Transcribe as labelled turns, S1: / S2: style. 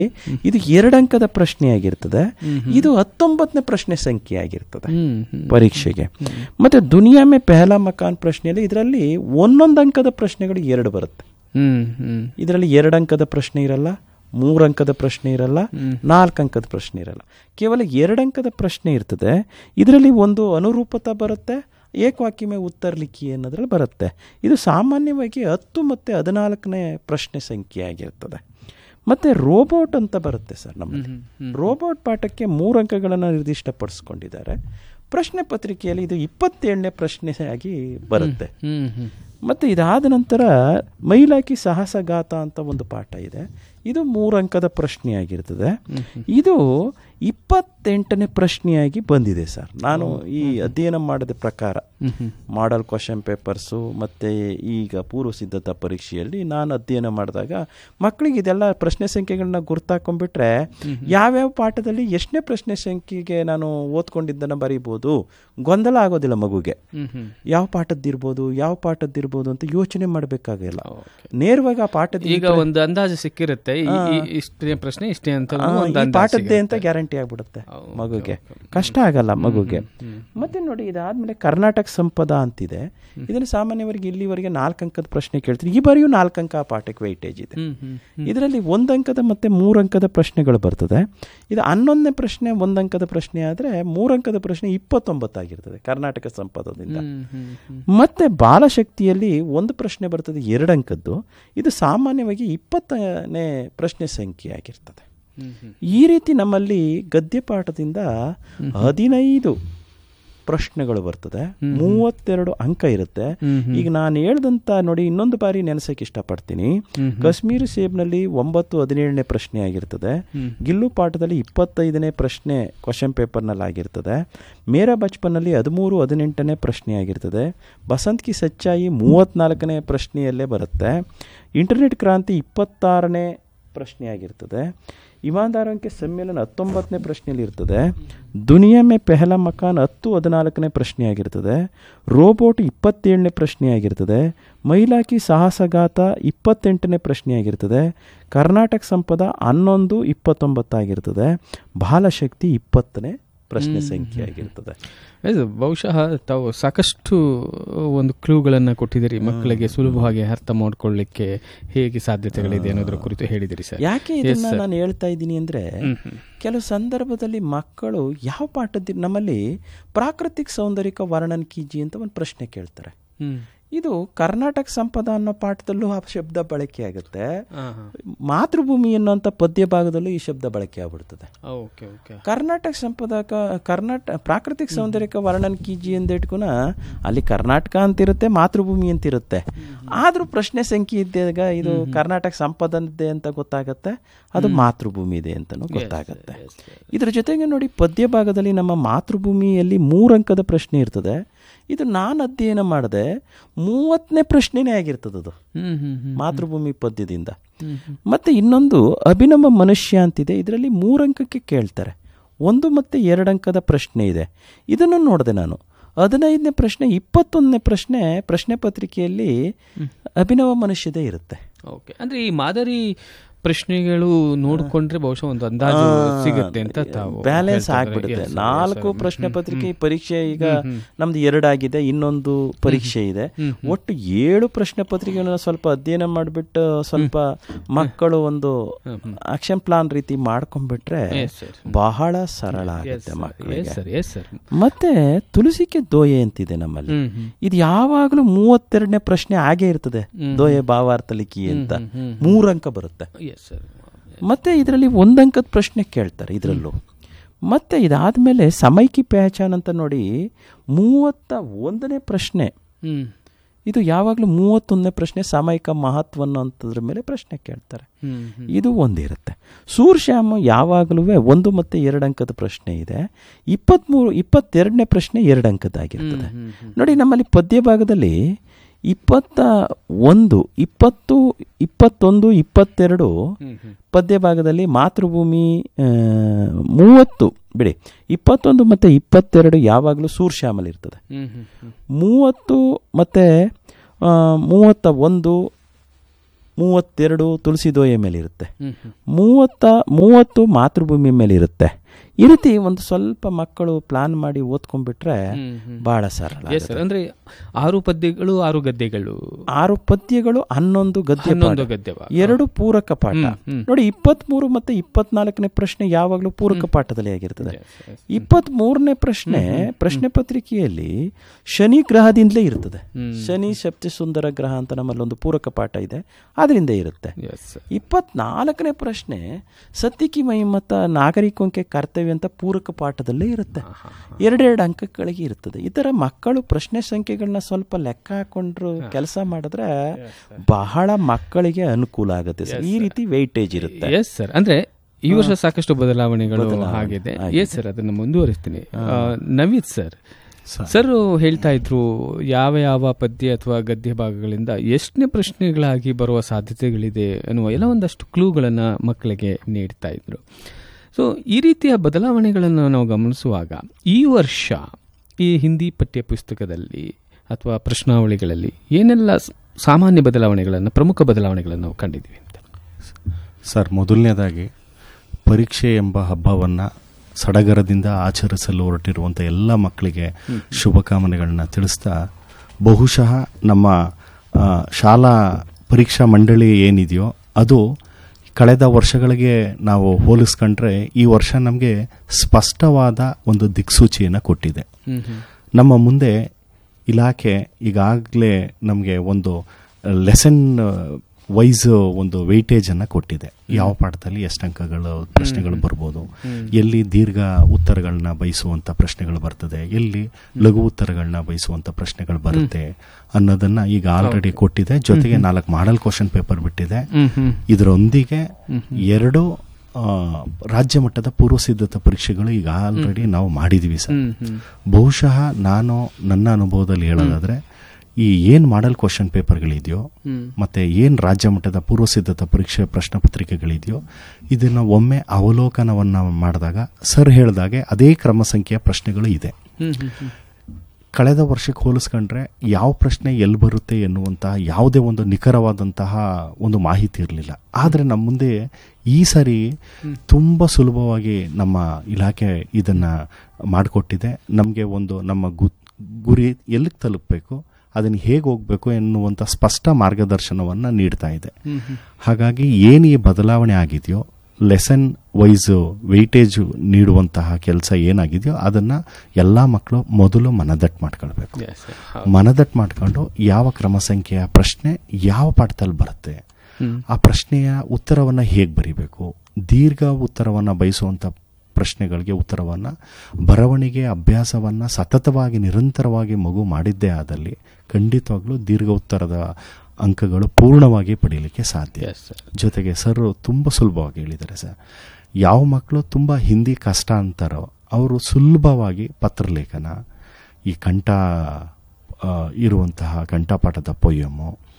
S1: ಇದು ಎರಡಂಕದ ಪ್ರಶ್ನೆ ಆಗಿರ್ತದೆ ಇದು ಹತ್ತೊಂಬತ್ತನೇ ಪ್ರಶ್ನೆ ಸಂಖ್ಯೆ ಆಗಿರ್ತದೆ
S2: ಹ್ಮ್ ಹ್ಮ್
S1: ಪರೀಕ್ಷೆಗೆ ಮತ್ತೆ ದುನಿಯಾ ಮೇ ಪೆಹಲಾ ಮಕಾನ್ ಪ್ರಶ್ನೆಯಲ್ಲಿ ಇದರಲ್ಲಿ ಒಂದೊಂದು ಅಂಕದ ಪ್ರಶ್ನೆಗಳು ಎರಡು ಬರುತ್ತೆ
S2: ಹ್ಮ್ ಹ್ಮ್
S1: ಇದರಲ್ಲಿ ಎರಡು ಅಂಕದ ಪ್ರಶ್ನೆ ಇರಲ್ಲ ಮೂರು ಅಂಕದ ಪ್ರಶ್ನೆ ಇರಲ್ಲ ನಾಲ್ಕು ಅಂಕದ ಪ್ರಶ್ನೆ ಇರಲ್ಲ ಕೇವಲ ಎರಡು ಅಂಕದ ಪ್ರಶ್ನೆ ಇರ್ತದೆ ಇದರಲ್ಲಿ ಒಂದು ಅನುರೂಪತಾ ಬರುತ್ತೆ ಏಕವಾಕ್ಯಮೆ ಉತ್ತರ ಲಿಖಿ ಅನ್ನೋದ್ರಲ್ಲಿ ಬರುತ್ತೆ ಇದು ಸಾಮಾನ್ಯವಾಗಿ ಹತ್ತು ಮತ್ತು ಹದಿನಾಲ್ಕನೇ ಪ್ರಶ್ನೆ ಸಂಖ್ಯೆ ಆಗಿರ್ತದೆ ಮತ್ತು ರೋಬೋಟ್ ಅಂತ ಬರುತ್ತೆ ಸರ್ ನಮ್ಮಲ್ಲಿ ರೋಬೋಟ್ ಪಾಠಕ್ಕೆ ಮೂರು ಅಂಕಗಳನ್ನು ನಿರ್ದಿಷ್ಟಪಡಿಸ್ಕೊಂಡಿದ್ದಾರೆ ಪ್ರಶ್ನೆ ಪತ್ರಿಕೆಯಲ್ಲಿ ಇದು ಇಪ್ಪತ್ತೇಳನೇ ಪ್ರಶ್ನೆ ಆಗಿ ಬರುತ್ತೆ
S2: ಹ್ಮ್ ಹ್ಮ್
S1: ಮತ್ತು ಇದಾದ ನಂತರ ಮೈಲಾಕಿ ಸಾಹಸಗಾತ ಅಂತ ಒಂದು ಪಾಠ ಇದೆ ಇದು ಮೂರು ಅಂಕದ ಪ್ರಶ್ನೆಯಾಗಿರ್ತದೆ ಇದು ಇಪ್ಪತ್ತೆಂಟನೇ ಪ್ರಶ್ನೆಯಾಗಿ ಬಂದಿದೆ ಸರ್ ನಾನು ಈ ಅಧ್ಯಯನ ಮಾಡಿದ ಪ್ರಕಾರ ಮಾಡಲ್ ಕ್ವಶನ್ ಪೇಪರ್ಸು ಮತ್ತು ಈಗ ಪೂರ್ವ ಸಿದ್ಧತಾ ಪರೀಕ್ಷೆಯಲ್ಲಿ ನಾನು ಅಧ್ಯಯನ ಮಾಡಿದಾಗ ಮಕ್ಕಳಿಗೆ ಇದೆಲ್ಲ ಪ್ರಶ್ನೆ ಸಂಖ್ಯೆಗಳನ್ನ ಗುರ್ತಾಕೊಂಡ್ಬಿಟ್ರೆ ಯಾವ್ಯಾವ ಪಾಠದಲ್ಲಿ ಎಷ್ಟನೇ ಪ್ರಶ್ನೆ ಸಂಖ್ಯೆಗೆ ನಾನು ಓದ್ಕೊಂಡಿದ್ದನ್ನು ಬರೀಬೋದು ಗೊಂದಲ ಆಗೋದಿಲ್ಲ ಮಗುಗೆ
S2: ಹ್ಮ್ ಹ್ಮ್
S1: ಯಾವ ಪಾಠದ್ದಿರ್ಬೋದು ಯಾವ ಪಾಠದ್ದಿರ್ಬೋದು ಅಂತ ಯೋಚನೆ ಮಾಡಬೇಕಾಗಿಲ್ಲ ನೇರವಾಗಿ ಆ ಪಾಠದ
S2: ಈಗ ಒಂದು ಅಂದಾಜು ಸಿಕ್ಕಿರುತ್ತೆ ಈ- ಈ- ಇಷ್ಟೇ ಪ್ರಶ್ನೆ ಇಷ್ಟೇ ಅಂತ
S1: ಆ,
S2: ಒಂದು
S1: ಈ
S2: ಅಂದಾಜು
S1: ಪಾಠದ್ದೇ ಅಂತ
S2: ಸಿಗುತ್ತೆ.
S1: ಗ್ಯಾರಂಟಿ ಆಗ್ಬಿಡುತ್ತೆ
S2: ಓಕೆ,
S1: ಮಗುಗೆ
S2: ಓಕೆ.
S1: ಕಷ್ಟ ಆಗಲ್ಲ ಮಗುಗೆ ಮತ್ತೆ ನೋಡಿ ಇದಾದ್ಮೇಲೆ ಕರ್ನಾಟಕ ಸಂಪದ ಅಂತಿದೆ ಇದನ್ನು ಸಾಮಾನ್ಯವಾಗಿ ಇಲ್ಲಿವರೆಗೆ ನಾಲ್ಕು ಅಂಕದ ಪ್ರಶ್ನೆ ಕೇಳ್ತೀನಿ ಈ ಬಾರಿಯೂ ನಾಲ್ಕು ಅಂಕ ಆ ಪಾಠಕ್ಕೆ ವೈಟೇಜ್ ಇದೆ
S2: ಹ್ಮ್ ಹ್ಮ್
S1: ಇದರಲ್ಲಿ ಒಂದು ಅಂಕದ ಮತ್ತೆ ಮೂರು ಅಂಕದ ಪ್ರಶ್ನೆಗಳು ಬರ್ತದೆ ಇದು ಹನ್ನೊಂದನೇ ಪ್ರಶ್ನೆ ಒಂದು ಅಂಕದ ಪ್ರಶ್ನೆ ಆದರೆ ಮೂರು ಅಂಕದ ಪ್ರಶ್ನೆ ಇಪ್ಪತ್ತೊಂಬತ್ತಾಗಿರ್ತದೆ ಕರ್ನಾಟಕ ಸಂಪದದಿಂದ
S2: ಹ್ಮ್ ಹ್ಮ್ ಹ್ಮ್
S1: ಮತ್ತೆ ಬಾಲಶಕ್ತಿಯಲ್ಲಿ ಒಂದು ಪ್ರಶ್ನೆ ಬರ್ತದೆ ಎರಡು ಅಂಕದ್ದು ಇದು ಸಾಮಾನ್ಯವಾಗಿ ಇಪ್ಪತ್ತನೇ ಪ್ರಶ್ನೆ ಸಂಖ್ಯೆ ಆಗಿರ್ತದೆ
S2: ಹ್ಮ್ ಹ್ಮ್
S1: ಈ ರೀತಿ ನಮ್ಮಲ್ಲಿ ಗದ್ಯಪಾಠದಿಂದ ಹದಿನೈದು ಪ್ರಶ್ನೆಗಳು ಬರ್ತದೆ ಮೂವತ್ತೆರಡು ಅಂಕ ಇರುತ್ತೆ ಈಗ ನಾನು ಹೇಳ್ದಂತ ನೋಡಿ ಇನ್ನೊಂದು ಬಾರಿ ನೆನೆಸಕ್ಕೆ ಇಷ್ಟಪಡ್ತೀನಿ ಕಾಶ್ಮೀರಿ ಸೇಬ್ನಲ್ಲಿ ಒಂಬತ್ತು ಹದಿನೇಳನೇ ಪ್ರಶ್ನೆ ಆಗಿರ್ತದೆ ಗಿಲ್ಲು ಪಾಠದಲ್ಲಿ ಇಪ್ಪತ್ತೈದನೇ ಪ್ರಶ್ನೆ ಕ್ವಶನ್ ಪೇಪರ್ನಲ್ಲಿ ಆಗಿರ್ತದೆ ಮೇರಾ ಬಚ್ಪನ್ನಲ್ಲಿ ಹದಿಮೂರು ಹದಿನೆಂಟನೇ ಪ್ರಶ್ನೆ ಆಗಿರ್ತದೆ ಬಸಂತ್ ಕಿ ಸಚ್ಚಾಯಿ ಮೂವತ್ತ್ನಾಲ್ಕನೇ ಪ್ರಶ್ನೆಯಲ್ಲೇ ಬರುತ್ತೆ ಇಂಟರ್ನೆಟ್ ಕ್ರಾಂತಿ ಇಪ್ಪತ್ತಾರನೇ ಪ್ರಶ್ನೆ ಆಗಿರ್ತದೆ ಇಮಾನ್ದಾರಂಕೆ ಸಮ್ಮೇಳನ ಹತ್ತೊಂಬತ್ತನೇ ಪ್ರಶ್ನೆಯಲ್ಲಿ ಇರ್ತದೆ ದುನಿಯಾ ಮೇ ಪೆಹಲ ಮಕಾನ್ ಹತ್ತು ಹದಿನಾಲ್ಕನೇ ಪ್ರಶ್ನೆ ಆಗಿರ್ತದೆ ರೋಬೋಟ್ ಇಪ್ಪತ್ತೇಳನೇ ಪ್ರಶ್ನೆ ಆಗಿರ್ತದೆ ಮೈಲಾಕಿ ಸಾಹಸಗಾತ ಇಪ್ಪತ್ತೆಂಟನೇ ಪ್ರಶ್ನೆ ಆಗಿರ್ತದೆ ಕರ್ನಾಟಕ ಸಂಪದ ಹನ್ನೊಂದು ಇಪ್ಪತ್ತೊಂಬತ್ತಾಗಿರ್ತದೆ ಬಾಲಶಕ್ತಿ ಇಪ್ಪತ್ತನೇ ಪ್ರಶ್ನೆ ಸಂಖ್ಯೆ ಆಗಿರ್ತದೆ
S2: ಇದು ಬಹುಶಃ ತಾವು ಸಾಕಷ್ಟು ಒಂದು ಕ್ಲೂಗಳನ್ನು ಕೊಟ್ಟಿದ್ದೀರಿ ಮಕ್ಕಳಿಗೆ ಸುಲಭವಾಗಿ ಅರ್ಥ ಮಾಡ್ಕೊಳ್ಳಿಕ್ಕೆ ಹೇಗೆ ಸಾಧ್ಯತೆಗಳಿದೆ ಅನ್ನೋದ್ರ ಕುರಿತು ಹೇಳಿದಿರಿ ಸರ್
S1: ಯಾಕೆ ಇದನ್ನ ನಾನು ಹೇಳ್ತಾ ಇದ್ದೀನಿ ಅಂದ್ರೆ ಕೆಲವು ಸಂದರ್ಭದಲ್ಲಿ ಮಕ್ಕಳು ಯಾವ ಪಾಠದ ನಮ್ಮಲ್ಲಿ ಪ್ರಾಕೃತಿಕ ಸೌಂದರ್ಯಕ ವರ್ಣನ್ ಕೀಜಿ ಅಂತ ಒಂದು ಪ್ರಶ್ನೆ ಕೇಳ್ತಾರೆ
S2: ಹ್ಮ್
S1: ಇದು ಕರ್ನಾಟಕ ಸಂಪದ ಅನ್ನೋ ಪಾಠದಲ್ಲೂ ಆ ಶಬ್ದ ಬಳಕೆ ಆಗುತ್ತೆ
S2: ಹಾ, ಹಾ.
S1: ಮಾತೃಭೂಮಿ ಅನ್ನೋಂಥ ಪದ್ಯ ಭಾಗದಲ್ಲೂ ಈ ಶಬ್ದ ಬಳಕೆ ಆಗ್ಬಿಡ್ತದೆ
S2: ಓಕೆ ಓಕೆ
S1: ಕರ್ನಾಟಕ ಸಂಪದಕ ಕರ್ನಾಟಕ ಪ್ರಾಕೃತಿಕ ಸೌಂದರ್ಯಕ ವರ್ಣನ್ ಕೀಜಿ ಅಂತ ಇಟ್ಕೊನ ಅಲ್ಲಿ ಕರ್ನಾಟಕ ಅಂತಿರುತ್ತೆ ಮಾತೃಭೂಮಿ ಅಂತಿರುತ್ತೆ ಆದ್ರೂ ಪ್ರಶ್ನೆ ಸಂಖ್ಯೆ ಇದ್ದಾಗ ಇದು ಕರ್ನಾಟಕ ಸಂಪದನಿದೆ ಅಂತ ಗೊತ್ತಾಗತ್ತೆ ಅದು ಮಾತೃಭೂಮಿ ಇದೆ ಅಂತಲೂ ಗೊತ್ತಾಗತ್ತೆ ಇದ್ರ ಜೊತೆಗೆ ನೋಡಿ ಪದ್ಯ ಭಾಗದಲ್ಲಿ ನಮ್ಮ ಮಾತೃಭೂಮಿಯಲ್ಲಿ ಮೂರು ಅಂಕದ ಪ್ರಶ್ನೆ ಇರ್ತದೆ ಇದು ನಾನು ಅಧ್ಯಯನ ಮಾಡಿದೆ ಮೂವತ್ತನೇ ಪ್ರಶ್ನೆನೇ ಆಗಿರ್ತದೆ ಅದು
S2: ಹ್ಮ್ ಹ್ಮ್ ಹ್ಮ್
S1: ಮಾತೃಭೂಮಿ ಪದ್ಯದಿಂದ ಮತ್ತೆ ಇನ್ನೊಂದು ಅಭಿನವ ಮನುಷ್ಯ ಅಂತಿದೆ ಇದರಲ್ಲಿ ಮೂರಂಕಕ್ಕೆ ಕೇಳ್ತಾರೆ ಒಂದು ಮತ್ತು ಎರಡು ಅಂಕದ ಪ್ರಶ್ನೆ ಇದೆ ಇದನ್ನು ನೋಡಿದೆ ನಾನು ಹದಿನೈದನೇ ಪ್ರಶ್ನೆ ಇಪ್ಪತ್ತೊಂದನೇ ಪ್ರಶ್ನೆ ಪ್ರಶ್ನೆ ಪತ್ರಿಕೆಯಲ್ಲಿ ಅಭಿನವ ಮನುಷ್ಯದೇ ಇರುತ್ತೆ
S2: ಓಕೆ ಅಂದ್ರೆ ಈ ಮಾದರಿ ಪ್ರಶ್ನೆಗಳು ನೋಡಿಕೊಂಡ್ರೆ ಬಹುಶಃ ಒಂದು ಅಂದಾಜು ಸಿಗುತ್ತೆ ಅಂತ ತಾವು
S1: ಬ್ಯಾಲೆನ್ಸ್
S2: ಹೇಳ್ತಾ ಇದ್ದಾರೆ.
S1: ಆಗ್ಬಿಡುತ್ತೆ
S2: Yes,
S1: ನಾಲ್ಕು
S2: yes,
S1: ಪ್ರಶ್ನೆ ಪತ್ರಿಕೆ ಈ ಪರೀಕ್ಷೆ ಈಗ ನಮ್ದು ಎರಡಾಗಿದೆ ಇನ್ನೊಂದು ಪರೀಕ್ಷೆ ಇದೆ ಒಟ್ಟು ಏಳು ಪ್ರಶ್ನೆ ಪತ್ರಿಕೆಗಳನ್ನ ಸ್ವಲ್ಪ ಅಧ್ಯಯನ ಮಾಡಿಬಿಟ್ಟು ಸ್ವಲ್ಪ ಮಕ್ಕಳು ಒಂದು ಆಕ್ಷನ್ ಪ್ಲಾನ್ ರೀತಿ ಮಾಡ್ಕೊಂಡ್ಬಿಟ್ರೆ
S2: Yes, sir.
S1: ಬಹಳ ಸರಳ
S2: Yes,
S1: ಆಗುತ್ತೆ
S2: sir. Yes,
S1: ಮಕ್ಕಳಿಗೆ
S2: sir. Yes, sir.
S1: ಮತ್ತೆ ತುಳಸಿಕೆ ದೋಯೆ ಅಂತಿದೆ ನಮ್ಮಲ್ಲಿ
S2: ಹ್ಮ್ ಹ್ಮ್
S1: ಇದು ಯಾವಾಗಲೂ ಮೂವತ್ತೆರಡನೇ ಪ್ರಶ್ನೆ ಆಗೇ ಇರ್ತದೆ ದೋಯೆ ಭಾವಾರ್ಥ ಲಿಖಿ ಅಂತ ಮೂರು ಅಂಕ ಬರುತ್ತೆ
S2: Yes, sir.
S1: ಮತ್ತೆ ಇದರಲ್ಲಿ ಒಂದಂಕದ ಪ್ರಶ್ನೆ ಕೇಳ್ತಾರೆ ಇದರಲ್ಲೂ ಮತ್ತೆ ಇದಾದ್ಮೇಲೆ ಸಮೈಕಿ ಪಹಚಾನ್ ಅಂತ ನೋಡಿ ಮೂವತ್ತ ಒಂದನೇ ಪ್ರಶ್ನೆ
S2: ಹ್ಮ್
S1: ಇದು ಯಾವಾಗಲೂ ಮೂವತ್ತೊಂದನೇ ಪ್ರಶ್ನೆ ಸಾಮಯಿಕ ಮಹತ್ವ ಅನ್ನೋಂಥದ್ರ ಮೇಲೆ ಪ್ರಶ್ನೆ ಕೇಳ್ತಾರೆ
S2: ಹ್ಮ್ ಹ್ಮ್
S1: ಇದು ಒಂದಿರುತ್ತೆ ಸೂರ್ಶ್ಯಾಮ ಯಾವಾಗಲೂ ಒಂದು ಮತ್ತು ಎರಡು ಅಂಕದ ಪ್ರಶ್ನೆ ಇದೆ ಇಪ್ಪತ್ತ್ಮೂರು ಇಪ್ಪತ್ತೆರಡನೇ ಪ್ರಶ್ನೆ ಎರಡು ಅಂಕದ್ದಾಗಿರ್ತದೆ
S2: ಹ್ಮ್ ಹ್ಮ್
S1: ನೋಡಿ ನಮ್ಮಲ್ಲಿ ಪದ್ಯ ಭಾಗದಲ್ಲಿ ಇಪ್ಪತ್ತ ಒಂದು ಇಪ್ಪತ್ತು ಇಪ್ಪತ್ತೊಂದು ಇಪ್ಪತ್ತೆರಡು
S2: ಹ್ಮ್ ಹ್ಮ್
S1: ಪದ್ಯ ಭಾಗದಲ್ಲಿ ಮಾತೃಭೂಮಿ ಆ, ಮೂವತ್ತು ಬಿಡಿ ಇಪ್ಪತ್ತೊಂದು ಮತ್ತು ಇಪ್ಪತ್ತೆರಡು ಯಾವಾಗಲೂ ಸೂರ್ಶ್ಯಾಮಲ್ ಇರ್ತದೆ
S2: ಹ್ಮ್ ಹ್ಮ್ ಹ್ಮ್
S1: ಮೂವತ್ತು ಮತ್ತು ಮೂವತ್ತ ಒಂದು ಮೂವತ್ತೆರಡು ತುಳಸಿದೋಯ ಮೇಲೆ ಇರುತ್ತೆ
S2: ಹ್ಮ್ ಹ್ಮ್
S1: ಮೂವತ್ತ ಮೂವತ್ತು ಮಾತೃಭೂಮಿ ಮೇಲೆ ಇರುತ್ತೆ ಈ ರೀತಿ ಒಂದು ಸ್ವಲ್ಪ ಮಕ್ಕಳು ಪ್ಲಾನ್ ಮಾಡಿ ಓದ್ಕೊಂಡ್ಬಿಟ್ರೆ
S2: ಹ್ಮ್ ಹ್ಮ್
S1: ಬಹಳ ಸರಳ
S2: ಎಸ್ ಸರ್ ಅಂದ್ರೆ ಆರು ಪದ್ಯಗಳು ಆರು ಗದ್ದೆಗಳು
S1: ಆರು ಪದ್ಯಗಳು ಹನ್ನೊಂದು ಗದ್ಯ
S2: ಹನ್ನೊಂದು
S1: ಪಾಠ.
S2: ಗದ್ಯ ಭಾಗ.
S1: ಎರಡು ಪೂರಕ ಪಾಠ
S2: ಹ್ಮ್, ಹ್ಮ್.
S1: ನೋಡಿ ಇಪ್ಪತ್ಮೂರು ಮತ್ತೆ ಇಪ್ಪತ್ನಾಲ್ಕನೇ ಪ್ರಶ್ನೆ ಯಾವಾಗಲೂ ಪೂರಕ ಪಾಠದಲ್ಲಿ ಆಗಿರ್ತದೆ
S2: Yes, yes.
S1: ಇಪ್ಪತ್ತ್ ಮೂರನೇ ಪ್ರಶ್ನೆ ಪ್ರಶ್ನೆ ಪತ್ರಿಕೆಯಲ್ಲಿ ಶನಿ ಗ್ರಹದಿಂದಲೇ ಇರ್ತದೆ
S2: ಹ್ಮ್.
S1: ಶನಿ ಶಕ್ತಿ ಸುಂದರ ಗ್ರಹ ಅಂತ ನಮ್ಮಲ್ಲಿ ಒಂದು ಪೂರಕ ಪಾಠ ಇದೆ ಅದರಿಂದ ಇರುತ್ತೆ
S2: Yes, sir.
S1: ಇಪ್ಪತ್ನಾಲ್ಕನೇ ಪ್ರಶ್ನೆ ಸತ್ತಿಕಿ ಮಹಿಮತ ನಾಗರಿಕಂಕೆ ಕರ್ತವ್ಯ ಅಂತ ಪೂರಕ ಪಾಠದಲ್ಲೇ ಇರುತ್ತೆ ಎರಡೆರಡು ಅಂಕಗಳಿಗೆ ಇರ್ತದೆ ಈ ಥರ ಮಕ್ಕಳು ಪ್ರಶ್ನೆ ಸಂಖ್ಯೆಗಳನ್ನ ಸ್ವಲ್ಪ ಲೆಕ್ಕ ಹಾಕೊಂಡ್ರು ಕೆಲಸ ಮಾಡಿದ್ರೆ ಬಹಳ ಮಕ್ಕಳಿಗೆ ಅನುಕೂಲ ಆಗುತ್ತೆ ಸರ್ ಈ ರೀತಿ ವೆಯ್ಟೇಜ್ ಇರುತ್ತೆ
S2: ಎಸ್ ಸರ್ ಅಂದ್ರೆ ಈ ವರ್ಷ ಸಾಕಷ್ಟು ಬದಲಾವಣೆಗಳು ಆಗಿದೆ ಎಸ್ ಸರ್ ಅದನ್ನು ಮುಂದುವರಿಸ್ತೀನಿ ಆ, ನವೀದ್ ಸರ್ ಸರ್ ಹೇಳ್ತಾ ಇದ್ರು ಯಾವ ಯಾವ ಪದ್ಯ ಅಥವಾ ಗದ್ಯ ಭಾಗಗಳಿಂದ ಎಷ್ಟನೇ ಪ್ರಶ್ನೆಗಳಾಗಿ ಬರುವ ಸಾಧ್ಯತೆಗಳಿದೆ ಅನ್ನುವ ಎಲ್ಲ ಒಂದಷ್ಟು ಕ್ಲೂಗಳನ್ನು ಮಕ್ಕಳಿಗೆ ನೀಡ್ತಾ ಇದ್ರು ಸೊ ಈ ರೀತಿಯ ಬದಲಾವಣೆಗಳನ್ನು ನಾವು ಗಮನಿಸುವಾಗ ಈ ವರ್ಷ ಈ ಹಿಂದಿ ಪಠ್ಯ ಪುಸ್ತಕದಲ್ಲಿ ಅಥವಾ ಪ್ರಶ್ನಾವಳಿಗಳಲ್ಲಿ ಏನೆಲ್ಲ ಸ- ಸಾಮಾನ್ಯ ಬದಲಾವಣೆಗಳನ್ನು ಪ್ರಮುಖ ಬದಲಾವಣೆಗಳನ್ನು ನಾವು ಕಂಡಿದ್ದೀವಿ ಅಂತ
S3: ಸರ್ ಮೊದಲನೇದಾಗಿ ಪರೀಕ್ಷೆ ಎಂಬ ಹಬ್ಬವನ್ನು ಸಡಗರದಿಂದ ಆಚರಿಸಲು ಹೊರಟಿರುವಂಥ ಎಲ್ಲ ಮಕ್ಕಳಿಗೆ ಶುಭಕಾಮನೆಗಳನ್ನ ತಿಳಿಸ್ತಾ ಬಹುಶಃ ನಮ್ಮ ಆ, ಶಾಲಾ ಪರೀಕ್ಷಾ ಮಂಡಳಿ ಏನಿದೆಯೋ ಅದು ಕಳೆದ ವರ್ಷಗಳಿಗೆ ನಾವು ಹೋಲಿಸ್ಕೊಂಡ್ರೆ ಈ ವರ್ಷ ನಮಗೆ ಸ್ಪಷ್ಟವಾದ ಒಂದು ದಿಕ್ಸೂಚಿಯನ್ನು ಕೊಟ್ಟಿದೆ ನಮ್ಮ ಮುಂದೆ ಇಲಾಖೆ ಈಗಾಗಲೇ ನಮಗೆ ಒಂದು ಲೆಸನ್ ವೈಸ್ ಒಂದು ವೆಯ್ಟೇಜನ್ನು ಕೊಟ್ಟಿದೆ ಯಾವ ಪಾಠದಲ್ಲಿ ಎಷ್ಟು ಅಂಕಗಳು ಪ್ರಶ್ನೆಗಳು ಬರ್ಬೋದು ಎಲ್ಲಿ ದೀರ್ಘ ಉತ್ತರಗಳನ್ನ ಬಯಸುವಂಥ ಪ್ರಶ್ನೆಗಳು ಬರ್ತದೆ ಎಲ್ಲಿ ಲಘು ಉತ್ತರಗಳನ್ನ ಬಯಸುವಂಥ ಪ್ರಶ್ನೆಗಳು ಬರುತ್ತೆ ಅನ್ನೋದನ್ನ ಈಗ ಆಲ್ರೆಡಿ ಕೊಟ್ಟಿದೆ ಜೊತೆಗೆ ನಾಲ್ಕು ಮಾಡಲ್ ಕ್ವಶನ್ ಪೇಪರ್ ಬಿಟ್ಟಿದೆ ಇದರೊಂದಿಗೆ ಎರಡು ಆ, ರಾಜ್ಯ ಮಟ್ಟದ ಪೂರ್ವ ಸಿದ್ಧತಾ ಪರೀಕ್ಷೆಗಳು ಈಗ ಆಲ್ರೆಡಿ ನಾವು ಮಾಡಿದೀವಿ ಸರ್ ಬಹುಶಃ ನಾನು ನನ್ನ ಅನುಭವದಲ್ಲಿ ಹೇಳೋದಾದ್ರೆ ಈ ಏನ್ ಮಾಡಲ್ ಕ್ವಶನ್ ಪೇಪರ್ಗಳಿದೆಯೋ ಮತ್ತೆ ಏನ್ ರಾಜ್ಯ ಮಟ್ಟದ ಪೂರ್ವ ಸಿದ್ಧತಾ ಪರೀಕ್ಷೆ ಪ್ರಶ್ನೆ ಪತ್ರಿಕೆಗಳಿದೆಯೋ ಇದನ್ನ ಒಮ್ಮೆ ಅವಲೋಕನವನ್ನ ಮಾಡಿದಾಗ ಸರ್ ಹೇಳ್ದಾಗೆ ಅದೇ ಕ್ರಮ ಸಂಖ್ಯೆಯ ಪ್ರಶ್ನೆಗಳು ಇದೆ ಕಳೆದ ವರ್ಷಕ್ಕೆ ಹೋಲಿಸ್ಕೊಂಡ್ರೆ ಯಾವ ಪ್ರಶ್ನೆ ಎಲ್ಲಿ ಬರುತ್ತೆ ಎನ್ನುವಂತಹ ಯಾವುದೇ ಒಂದು ನಿಖರವಾದಂತಹ ಒಂದು ಮಾಹಿತಿ ಇರಲಿಲ್ಲ ಆದರೆ ನಮ್ಮ ಮುಂದೆ ಈ ಸರಿ ತುಂಬ ಸುಲಭವಾಗಿ ನಮ್ಮ ಇಲಾಖೆ ಇದನ್ನ ಮಾಡಿಕೊಟ್ಟಿದೆ ನಮಗೆ ಒಂದು ನಮ್ಮ ಗು ಗುರಿ ಎಲ್ಲಿಗೆ ತಲುಪಬೇಕು ಅದನ್ನು ಹೇಗೆ ಹೋಗಬೇಕು ಎನ್ನುವಂಥ ಸ್ಪಷ್ಟ ಮಾರ್ಗದರ್ಶನವನ್ನು ನೀಡ್ತಾ ಇದೆ ಹಾಗಾಗಿ ಏನು ಈ ಬದಲಾವಣೆ ಆಗಿದೆಯೋ ಲೆಸನ್ ವೈಸ್ ವೆಯ್ಟೇಜ್ ನೀಡುವಂತಹ ಕೆಲಸ ಏನಾಗಿದೆಯೋ ಅದನ್ನು ಎಲ್ಲ ಮಕ್ಕಳು ಮೊದಲು ಮನದಟ್ಟು ಮಾಡ್ಕೊಳ್ಬೇಕು ಮನದಟ್ಟು ಮಾಡ್ಕೊಂಡು ಯಾವ ಕ್ರಮ ಸಂಖ್ಯೆಯ ಪ್ರಶ್ನೆ ಯಾವ ಪಾಠದಲ್ಲಿ ಬರುತ್ತೆ ಆ ಪ್ರಶ್ನೆಯ ಉತ್ತರವನ್ನು ಹೇಗೆ ಬರಿಬೇಕು ದೀರ್ಘ ಉತ್ತರವನ್ನು ಬಯಸುವಂಥ ಪ್ರಶ್ನೆಗಳಿಗೆ ಉತ್ತರವನ್ನು ಬರವಣಿಗೆ ಅಭ್ಯಾಸವನ್ನು ಸತತವಾಗಿ ನಿರಂತರವಾಗಿ ಮಗು ಮಾಡಿದ್ದೇ ಆದಲ್ಲಿ ಖಂಡಿತವಾಗ್ಲೂ ದೀರ್ಘ ಉತ್ತರದ ಅಂಕಗಳು ಪೂರ್ಣವಾಗಿ ಪಡೀಲಿಕ್ಕೆ ಸಾಧ್ಯ
S2: Yes, sir.
S3: ಜೊತೆಗೆ ಸರ್ ತುಂಬ ಸುಲಭವಾಗಿ ಹೇಳಿದ್ದಾರೆ ಸರ್ ಯಾವ ಮಕ್ಕಳು ತುಂಬ ಹಿಂದಿ ಕಷ್ಟ ಅಂತಾರೋ ಅವರು ಸುಲಭವಾಗಿ ಪತ್ರಲೇಖನ ಈ ಕಂಠ ಆ, ಇರುವಂತಹ ಕಂಠಪಾಠದ ಪೊಯ್ಯಮ್ಮು